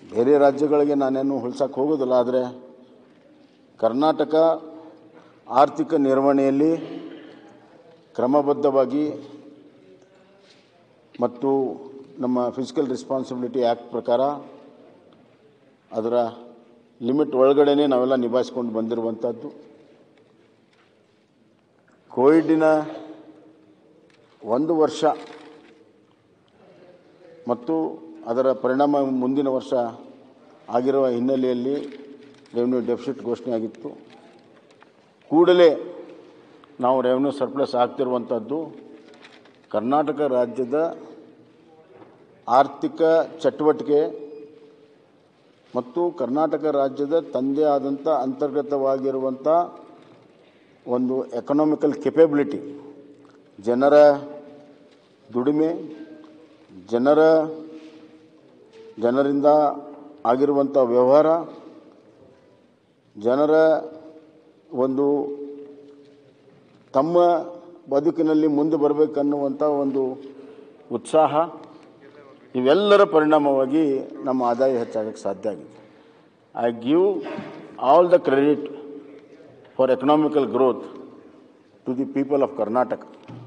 ಬೇರೆ ರಾಜ್ಯಗಳಿಗೆ ನಾನೇನು ಹೋಲ್ಸಕ್ಕೆ ಹೋಗೋದಿಲ್ಲ ಆದರೆ ಕರ್ನಾಟಕ ಆರ್ಥಿಕ ನಿರ್ವಹಣೆಯಲ್ಲಿ ಕ್ರಮಬದ್ಧವಾಗಿ ಮತ್ತು ನಮ್ಮ ಫಿಸಿಕಲ್ ರೆಸ್ಪಾನ್ಸಿಬಿಲಿಟಿ ಆ್ಯಕ್ಟ್ ಪ್ರಕಾರ ಅದರ ಲಿಮಿಟ್ ಒಳಗಡೆನೇ ನಾವೆಲ್ಲ ನಿಭಾಯಿಸ್ಕೊಂಡು ಬಂದಿರುವಂಥದ್ದು ಕೋವಿಡಿನ ಒಂದು ವರ್ಷ ಮತ್ತು ಅದರ ಪರಿಣಾಮ ಮುಂದಿನ ವರ್ಷ ಆಗಿರುವ ಹಿನ್ನೆಲೆಯಲ್ಲಿ ರೆವೆನ್ಯೂ ಡೆಫಿಸಿಟ್ ಘೋಷಣೆ ಆಗಿತ್ತು ಕೂಡಲೇ ನಾವು ರೆವೆನ್ಯೂ ಸರ್ಪ್ಲಸ್ ಆಗ್ತಿರುವಂಥದ್ದು ಕರ್ನಾಟಕ ರಾಜ್ಯದ ಆರ್ಥಿಕ ಚಟುವಟಿಕೆ ಮತ್ತು ಕರ್ನಾಟಕ ರಾಜ್ಯದ ತಂದೆ ಆದಂಥ ಅಂತರ್ಗತವಾಗಿರುವಂಥ ಒಂದು ಎಕನಾಮಿಕಲ್ ಕೆಪಬಿಲಿಟಿ ಜನರ ದುಡಿಮೆ ಜನರ ಜನರಿಂದ ಆಗಿರುವಂಥ ವ್ಯವಹಾರ ಜನರ ಒಂದು ತಮ್ಮ ಬದುಕಿನಲ್ಲಿ ಮುಂದೆ ಬರಬೇಕನ್ನುವಂಥ ಒಂದು ಉತ್ಸಾಹ ಇವೆಲ್ಲರ ಪರಿಣಾಮವಾಗಿ ನಮ್ಮ ಆದಾಯ ಹೆಚ್ಚಾಗಕ್ಕೆ ಸಾಧ್ಯ ಆಗಿದೆ I give all the credit for economical growth to the people of Karnataka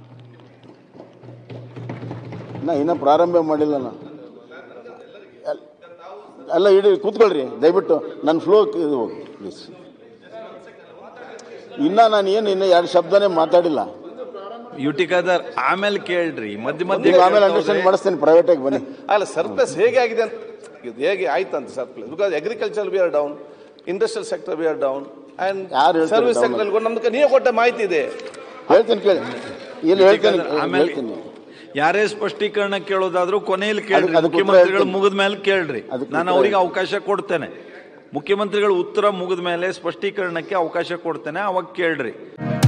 ನಾ ಇನ್ನೂ ಪ್ರಾರಂಭ ಮಾಡಿಲ್ಲ ನಾ ಎಲ್- ಎಲ್ಲ ಇಡಿ ಕೂತ್ಕೊಳ್ರಿ ದಯವಿಟ್ಟು ನನ್ನ ಫ್ಲೋ ಇದು ಹೋಗಿ ಪ್ಲೀಸ್ ಇನ್ನೂ ನಾನು ಏನು ಇನ್ನೂ ಎರಡು ಶಬ್ದನೇ ಮಾತಾಡಿಲ್ಲ ಯುಟಿಕಾದರ್ ಆಮೇಲೆ ಕೇಳ್ರಿ ಮಧ್ಯ ಮಧ್ಯ ನೀವು ಆಮೇಲೆ ಕೇಳ್ತಾ ಅಂಡರ್ಸ್ಟ್ಯಾಂಡ್ ಹೋದ್ರೆ- ಮಾಡಿಸ್ತೇನೆ ಪ್ರೈವೇಟಾಗಿ ಬನ್ನಿ ಅಲ್ಲ ಸರ್ಪ್ಲಸ್ ಹೇಗೆ ಆಗಿದೆ ಅಂತ ಇದು ಹೇಗೆ ಆಯ್ತು ಅಂತ surplus because agriculture we are down industrial sector we are down and ಯಾರು ಹೇಳ್ತಾರೆ ಸರ್ವಿಸ್ down ಸೆಕ್ಟರ್ ನಮ್ಗೆ ನೀವು ಕೊಟ್ಟ ಮಾಹಿತಿ ಇದೆ ಹೇಳ್ತೀನಿ ಕೇಳಿ ಇಲ್ಲಿ ಹೇಳ್ತೀನಿ ಆಮೇಲೆ ಹೇಳ್ತೀನಿ ಯಾರೇ ಸ್ಪಷ್ಟೀಕರಣ ಕೇಳೋದಾದ್ರೂ ಕೊನೆಯಲ್ಲಿ ಕೇಳ್ರಿ ಅದಕ್ಕೆ ಉತ್ತರ ಮುಖ್ಯಮಂತ್ರಿಗಳು ಹೇಳ್ತೀನಿ. ಮುಗಿದ ಮೇಲೆ ಕೇಳ್ರಿ ಅದಕ್ಕೆ ನಾನು ಉತ್ತರ ಅವರಿಗೆ ಅವಕಾಶ ಕೊಡ್ತೇನೆ ಮುಖ್ಯಮಂತ್ರಿಗಳು ಉತ್ತರ ಮುಗಿದ ಮೇಲೆ ಸ್ಪಷ್ಟೀಕರಣಕ್ಕೆ ಅವಕಾಶ ಕೊಡ್ತೇನೆ ಅವಾಗ ಕೇಳ್ರಿ